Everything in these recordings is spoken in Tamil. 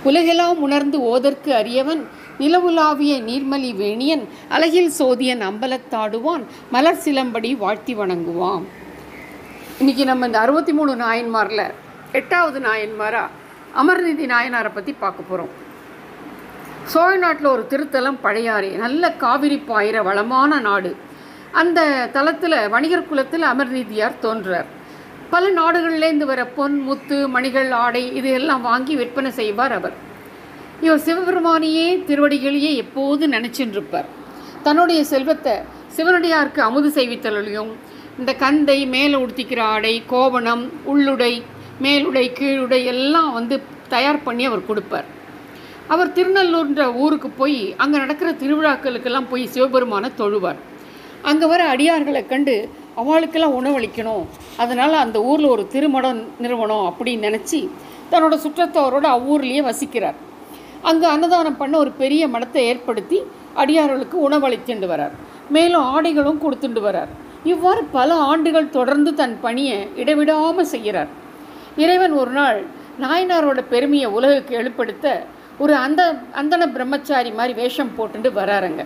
உலகெல்லாம் உணர்ந்து ஓதற்கு அறியவன் நிலவுலாவிய நீர்மலி வேணியன் அழகில் சோதியன் அம்பலத்தாடுவான் மலர் சிலம்படி வாழ்த்தி வணங்குவான் இன்னைக்கு நம்ம இந்த அறுபத்தி மூணு நாயன்மாரில் எட்டாவது நாயன்மாரா அமர்நிதி நாயனாரை பற்றி பார்க்க போகிறோம் சோழ நாட்டில் ஒரு திருத்தலம் பழையாறை நல்ல காவிரி பாயிர வளமான நாடு அந்த தலத்தில் வணிகர் குலத்தில் அமர்நீதியார் தோன்றார் பல நாடுகள்லேருந்து வர பொன் முத்து மணிகள் ஆடை இது எல்லாம் வாங்கி விற்பனை செய்வார் அவர் இவர் சிவபெருமானையே திருவடிகளையே எப்போது நினச்சின்னு இருப்பார் தன்னுடைய செல்வத்தை சிவனடியாருக்கு அமுது செய்வித்தலையும் இந்த கந்தை மேலே உடுத்திக்கிற ஆடை கோவணம் உள்ளுடை மேலுடை கீழுடை எல்லாம் வந்து தயார் பண்ணி அவர் கொடுப்பார் அவர் திருநல்லூர்ன்ற ஊருக்கு போய் அங்கே நடக்கிற திருவிழாக்களுக்கெல்லாம் போய் சிவபெருமானை தொழுவார் அங்கே வர அடியார்களை கண்டு அவளுக்கெல்லாம் உணவளிக்கணும் அதனால் அந்த ஊரில் ஒரு திருமடம் நிறுவனம் அப்படின்னு நினச்சி தன்னோட சுற்றத்தவரோட அவ்வூர்லேயே வசிக்கிறார் அங்கே அன்னதானம் பண்ண ஒரு பெரிய மடத்தை ஏற்படுத்தி அடியார்களுக்கு உணவளித்துண்டு வரார் மேலும் ஆடைகளும் கொடுத்துண்டு வரார் இவ்வாறு பல ஆண்டுகள் தொடர்ந்து தன் பணியை இடைவிடாமல் செய்கிறார் இறைவன் ஒரு நாள் நாயனாரோட பெருமையை உலகுக்கு எழுப்படுத்த ஒரு அந்த அந்தன பிரம்மச்சாரி மாதிரி வேஷம் போட்டுட்டு வராருங்க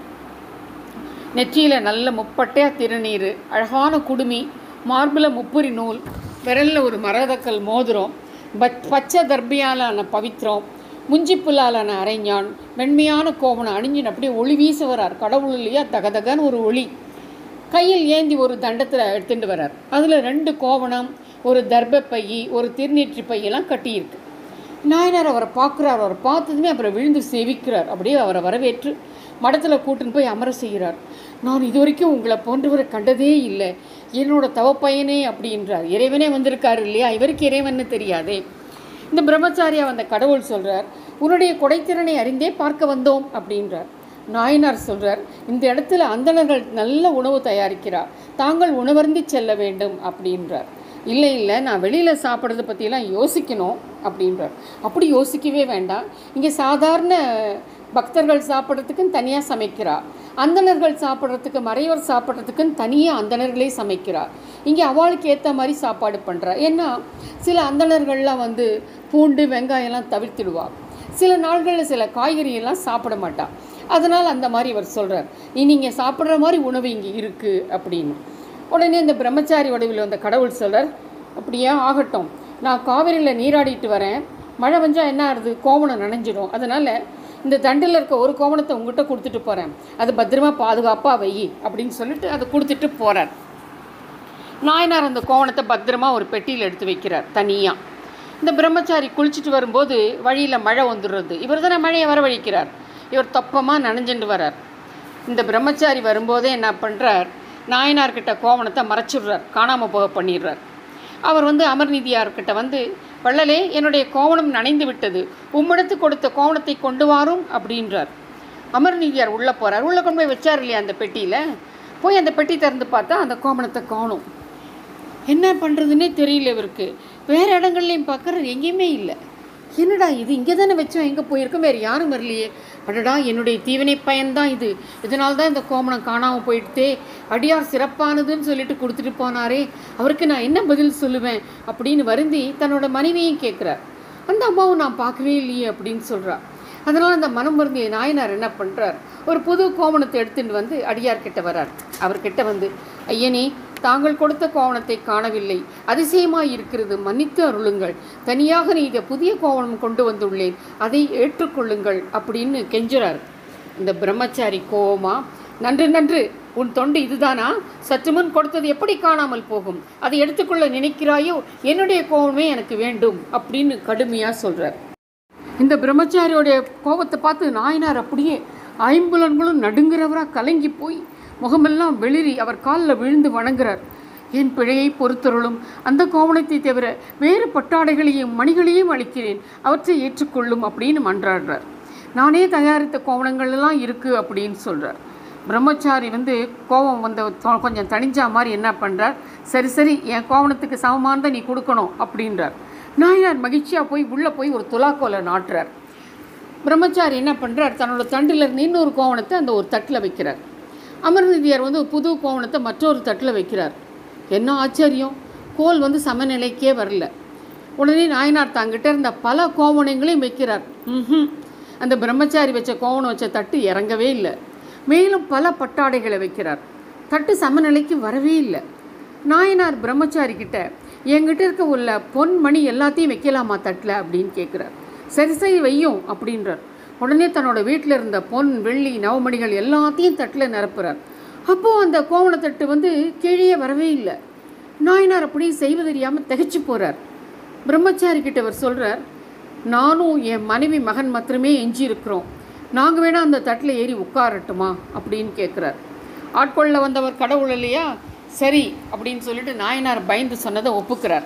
நெற்றியில் நல்ல முப்பட்டையாக திருநீர் அழகான குடுமி மார்பில் முப்புரி நூல் விரலில் ஒரு மரதக்கல் மோதிரம் பச் பச்சை தர்பியாலான பவித்திரம் முஞ்சிப்புல்லாலான அரைஞான் மென்மையான கோவணம் அணிஞ்சின்னு அப்படியே ஒளி வீச வரார் கடவுள் இல்லையா தகதகன்னு ஒரு ஒளி கையில் ஏந்தி ஒரு தண்டத்தில் எடுத்துட்டு வரார் அதில் ரெண்டு கோவணம் ஒரு தர்ப பை ஒரு திருநீற்று பையெல்லாம் கட்டியிருக்கு நாயனார் அவரை பார்க்குறார் அவரை பார்த்ததுமே அப்புறம் விழுந்து செவிக்கிறார் அப்படியே அவரை வரவேற்று மடத்தில் கூட்டின்னு போய் அமர செய்கிறார் நான் இது வரைக்கும் உங்களை போன்றவரை கண்டதே இல்லை என்னோட தவப்பையனே அப்படின்றார் இறைவனே வந்திருக்காரு இல்லையா இவருக்கு இறைவன்னு தெரியாதே இந்த பிரம்மச்சாரியா வந்த கடவுள் சொல்கிறார் உன்னுடைய கொடைத்திறனை அறிந்தே பார்க்க வந்தோம் அப்படின்றார் நாயனார் சொல்கிறார் இந்த இடத்துல அந்தணர்கள் நல்ல உணவு தயாரிக்கிறார் தாங்கள் உணவருந்தி செல்ல வேண்டும் அப்படின்றார் இல்லை இல்லை நான் வெளியில் சாப்பிட்றத பற்றியெல்லாம் யோசிக்கணும் அப்படின்றார் அப்படி யோசிக்கவே வேண்டாம் இங்கே சாதாரண பக்தர்கள் சாப்பிட்றதுக்குன்னு தனியாக சமைக்கிறா அந்தணர்கள் சாப்பிட்றதுக்கு மறைவர் சாப்பிட்றதுக்குன்னு தனியாக அந்தணர்களே சமைக்கிறா இங்கே அவளுக்கு ஏற்ற மாதிரி சாப்பாடு பண்ணுறா ஏன்னா சில அந்தணர்கள்லாம் வந்து பூண்டு வெங்காயம்லாம் தவிர்த்திடுவா சில நாள்களில் சில காய்கறியெல்லாம் சாப்பிட மாட்டா அதனால் அந்த மாதிரி இவர் சொல்கிறார் நீங்கள் சாப்பிட்ற மாதிரி உணவு இங்கே இருக்குது அப்படின்னு உடனே இந்த பிரம்மச்சாரி வடிவில் வந்த கடவுள் சொல்கிறார் அப்படியே ஆகட்டும் நான் காவிரியில் நீராடிட்டு வரேன் மழை பெஞ்சால் என்ன ஆகுது கோவணம் நனைஞ்சிடும் அதனால் இந்த தண்டில் இருக்க ஒரு கோவணத்தை உங்ககிட்ட கொடுத்துட்டு போகிறேன் அது பத்திரமா பாதுகாப்பாக வை அப்படின்னு சொல்லிட்டு அதை கொடுத்துட்டு போகிறார் நாயனார் அந்த கோவணத்தை பத்திரமா ஒரு பெட்டியில் எடுத்து வைக்கிறார் தனியாக இந்த பிரம்மச்சாரி குளிச்சுட்டு வரும்போது வழியில் மழை வந்துடுறது இவர் தானே மழையை வரவழைக்கிறார் இவர் தொப்பமாக நனைஞ்சுட்டு வரார் இந்த பிரம்மச்சாரி வரும்போதே என்ன பண்ணுறார் நாயனார்கிட்ட கோவணத்தை மறைச்சிடுறார் காணாமல் போக பண்ணிடுறார் அவர் வந்து அமர்நீதியார்கிட்ட வந்து வள்ளலே என்னுடைய கோவணம் நனைந்து விட்டது உம்மிடத்து கொடுத்த கோவணத்தை கொண்டு வாரும் அப்படின்றார் அமர்நீதியார் உள்ளே போகிறார் உள்ளே கொண்டு போய் வச்சார் இல்லையா அந்த பெட்டியில் போய் அந்த பெட்டி திறந்து பார்த்தா அந்த கோவணத்தை காணும் என்ன பண்ணுறதுன்னே தெரியல இவருக்கு வேறு இடங்கள்லையும் பார்க்குறது எங்கேயுமே இல்லை என்னடா இது இங்கே தானே வச்சோம் எங்கே போயிருக்கோம் வேறு யாரும் வரலையே அடடா என்னுடைய தீவினை பயன்தான் இது இதனால தான் இந்த கோமணம் காணாமல் போயிடுதே அடியார் சிறப்பானதுன்னு சொல்லிட்டு கொடுத்துட்டு போனாரே அவருக்கு நான் என்ன பதில் சொல்லுவேன் அப்படின்னு வருந்தி தன்னோட மனைவியும் கேட்குறார் அந்த அம்மாவும் நான் பார்க்கவே இல்லையே அப்படின்னு சொல்கிறா அதனால் அந்த மனம் வருந்திய நாயனார் என்ன பண்ணுறார் ஒரு புது கோவணத்தை எடுத்துட்டு வந்து அடியார்கிட்ட வரார் அவர்கிட்ட வந்து ஐயனே தாங்கள் கொடுத்த கோவணத்தை காணவில்லை அதிசயமாய் இருக்கிறது மன்னித்து அருளுங்கள் தனியாக நீ இதை புதிய கோவணம் கொண்டு வந்துள்ளேன் அதை ஏற்றுக்கொள்ளுங்கள் அப்படின்னு கெஞ்சுறார் இந்த பிரம்மச்சாரி கோவமா நன்று நன்று உன் தொண்டு இதுதானா சற்று முன் கொடுத்தது எப்படி காணாமல் போகும் அதை எடுத்துக்கொள்ள நினைக்கிறாயோ என்னுடைய கோவமே எனக்கு வேண்டும் அப்படின்னு கடுமையாக சொல்கிறார் இந்த பிரம்மச்சாரியோடைய கோபத்தை பார்த்து நாயனார் அப்படியே ஐம்புலன்களும் நடுங்கிறவராக கலங்கி போய் முகமெல்லாம் வெளிரி அவர் காலில் விழுந்து வணங்குறார் என் பிழையை பொறுத்தருளும் அந்த கோவணத்தை தவிர வேறு பட்டாடைகளையும் மணிகளையும் அளிக்கிறேன் அவற்றை ஏற்றுக்கொள்ளும் அப்படின்னு மன்றாடுறார் நானே தயாரித்த கோவணங்கள் எல்லாம் இருக்குது அப்படின்னு சொல்கிறார் பிரம்மச்சாரி வந்து கோபம் வந்த தொ- கொஞ்சம் தணிஞ்சா மாதிரி என்ன பண்ணுறார் சரி சரி என் கோவணத்துக்கு சமமானதை நீ கொடுக்கணும் அப்படின்றார் நாயனார் மகிழ்ச்சியாக போய் உள்ளே போய் ஒரு துலாக்கோலை நாட்டுறார் பிரம்மச்சாரி என்ன பண்ணுறார் தன்னோட தண்டில் இருந்து இன்னொரு கோவணத்தை அந்த ஒரு தட்டில் வைக்கிறார் அமர்நிதியார் வந்து ஒரு புது கோவணத்தை மற்றொரு தட்டில் வைக்கிறார் என்ன ஆச்சரியம் கோல் வந்து சமநிலைக்கே வரல உடனே நாயனார் தங்கிட்ட இருந்த பல கோவணங்களையும் வைக்கிறார் ம்ஹும். அந்த பிரம்மச்சாரி வச்ச கோவணம் வச்ச தட்டு இறங்கவே இல்லை மேலும் பல பட்டாடைகளை வைக்கிறார் தட்டு சமநிலைக்கு வரவே இல்லை நாயனார் பிரம்மச்சாரி கிட்ட என்கிட்ட இருக்க உள்ள பொன் மணி எல்லாத்தையும் வைக்கலாமா தட்டில் அப்படின்னு கேட்குறார் சரி சரி வையும் அப்படின்றார் உடனே தன்னோட வீட்டில் இருந்த பொன் வெள்ளி நவமணிகள் எல்லாத்தையும் தட்டில் நிரப்புறார் அப்போது அந்த கோவணத்தட்டு வந்து கீழே வரவே இல்லை நாயனார் அப்படியே செய்வது தெரியாமல் திகைச்சு போகிறார் பிரம்மச்சாரி கிட்ட அவர் சொல்கிறார் நானும் என் மனைவி மகன் மாத்திரமே எஞ்சி இருக்கிறோம் நாங்கள் வேணால் அந்த தட்டில் ஏறி உட்காரட்டுமா அப்படின்னு கேட்குறார் ஆட்கொள்ள வந்தவர் கடவுள் இல்லையா சரி அப்படின்னு சொல்லிட்டு நாயனார் பயந்து சொன்னதை ஒப்புக்கிறார்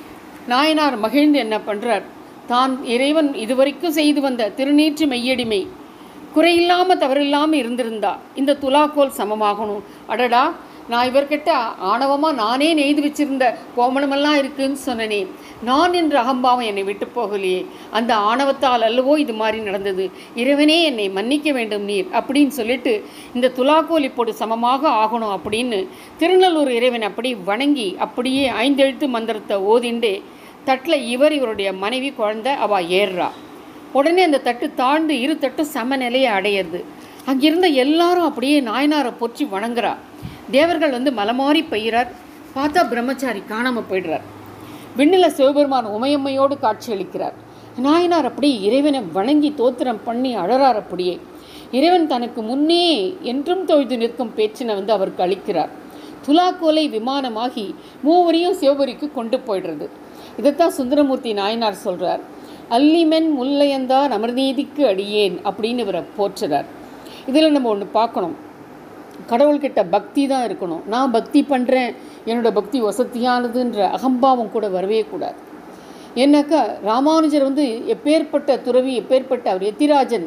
நாயனார் மகிழ்ந்து என்ன பண்ணுறார் தான் இறைவன் இதுவரைக்கும் செய்து வந்த திருநீற்று மெய்யடிமை குறையில்லாமல் தவறில்லாமல் இருந்திருந்தா இந்த துலாக்கோல் சமமாகணும் அடடா நான் இவர்கிட்ட ஆணவமாக நானே நெய்து வச்சிருந்த கோமணமெல்லாம் இருக்குன்னு சொன்னனே நான் என்ற அகம்பாவம் என்னை விட்டு போகலையே அந்த ஆணவத்தால் அல்லவோ இது மாதிரி நடந்தது இறைவனே என்னை மன்னிக்க வேண்டும் நீர் அப்படின்னு சொல்லிட்டு இந்த துலாக்கோல் இப்போது சமமாக ஆகணும் அப்படின்னு திருநல்லூர் இறைவன் அப்படி வணங்கி அப்படியே ஐந்தெழுத்து மந்திரத்தை ஓதிண்டே தட்டில் இவர் இவருடைய மனைவி குழந்தை அவ ஏறுறா உடனே அந்த தட்டு தாழ்ந்து இரு தட்டும் சமநிலையை அடையிறது அங்கிருந்த எல்லாரும் அப்படியே நாயனாரை பொற்றி வணங்குறா தேவர்கள் வந்து மலமாறி பெய்கிறார் பார்த்தா பிரம்மச்சாரி காணாமல் போயிடுறார் விண்ணில் சிவபெருமான் உமையம்மையோடு காட்சியளிக்கிறார் நாயனார் அப்படியே இறைவனை வணங்கி தோத்திரம் பண்ணி அழறார் அப்படியே இறைவன் தனக்கு முன்னே என்றும் தொழுது நிற்கும் பேச்சினை வந்து அவருக்கு அளிக்கிறார் துலாக்கோலை விமானமாகி மூவரையும் சிவபுரிக்கு கொண்டு போயிடுறது இதைத்தான் சுந்தரமூர்த்தி நாயனார் சொல்கிறார் அல்லிமென் முல்லையந்தார் அமர்நீதிக்கு அடியேன் அப்படின்னு இவரை போற்றுறார் இதில் நம்ம ஒன்று பார்க்கணும் கடவுள்கிட்ட பக்தி தான் இருக்கணும் நான் பக்தி பண்ணுறேன் என்னோட பக்தி வசதியானதுன்ற அகம்பாவம் கூட வரவே கூடாது ஏன்னாக்கா ராமானுஜர் வந்து எப்பேற்பட்ட துறவி எப்பேற்பட்ட அவர் எத்திராஜன்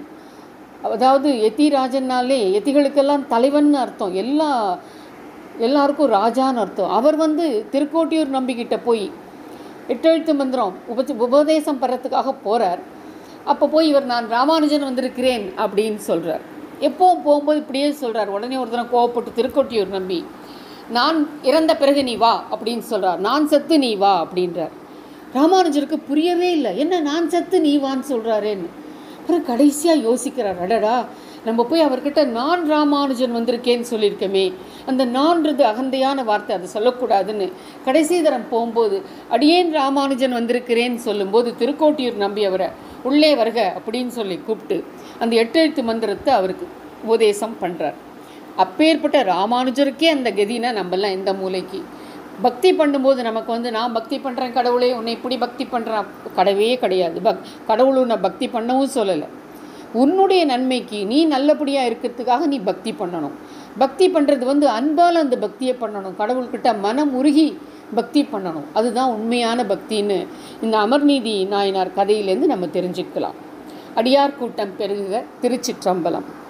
அதாவது எத்திராஜன்னாலே எத்திகளுக்கெல்லாம் தலைவன் அர்த்தம் எல்லா எல்லாருக்கும் ராஜான்னு அர்த்தம் அவர் வந்து திருக்கோட்டியூர் நம்பிக்கிட்ட போய் எட்டெழுத்து மந்திரம் உப உபதேசம் பெறத்துக்காக போகிறார் அப்போ போய் இவர் நான் ராமானுஜன் வந்திருக்கிறேன் அப்படின்னு சொல்கிறார் எப்போவும் போகும்போது இப்படியே சொல்கிறார் உடனே ஒருத்தனை கோவப்பட்டு திருக்கோட்டியூர் நம்பி நான் இறந்த பிறகு நீ வா அப்படின்னு சொல்கிறார் நான் செத்து நீ வா அப்படின்றார் ராமானுஜருக்கு புரியவே இல்லை என்ன நான் செத்து நீ வான்னு சொல்கிறாரேன்னு அப்புறம் கடைசியாக யோசிக்கிறார் அடடா நம்ம போய் அவர்கிட்ட நான் ராமானுஜன் வந்திருக்கேன்னு சொல்லியிருக்கோமே அந்த நான்றது அகந்தையான வார்த்தை அதை சொல்லக்கூடாதுன்னு கடைசி தரம் போகும்போது அடியேன் ராமானுஜன் வந்திருக்கிறேன்னு சொல்லும்போது திருக்கோட்டியூர் நம்பி அவரை உள்ளே வருக அப்படின்னு சொல்லி கூப்பிட்டு அந்த எட்டு எழுத்து மந்திரத்தை அவருக்கு உபதேசம் பண்ணுறார் அப்பேற்பட்ட ராமானுஜருக்கே அந்த கதினா நம்மெல்லாம் எந்த மூலைக்கு பக்தி பண்ணும்போது நமக்கு வந்து நான் பக்தி பண்ணுறேன் கடவுளே உன்னை இப்படி பக்தி பண்ணுறான் கடவே கிடையாது பக் கடவுள் உன்னை பக்தி பண்ணவும் சொல்லலை உன்னுடைய நன்மைக்கு நீ நல்லபடியாக இருக்கிறதுக்காக நீ பக்தி பண்ணணும் பக்தி பண்ணுறது வந்து அன்பால் அந்த பக்தியை பண்ணணும் கடவுள்கிட்ட மனம் உருகி பக்தி பண்ணணும் அதுதான் உண்மையான பக்தின்னு இந்த அமர்நீதி நாயனார் கதையிலேருந்து நம்ம தெரிஞ்சுக்கலாம் அடியார் கூட்டம் பெருகுக திருச்சிற்றம்பலம்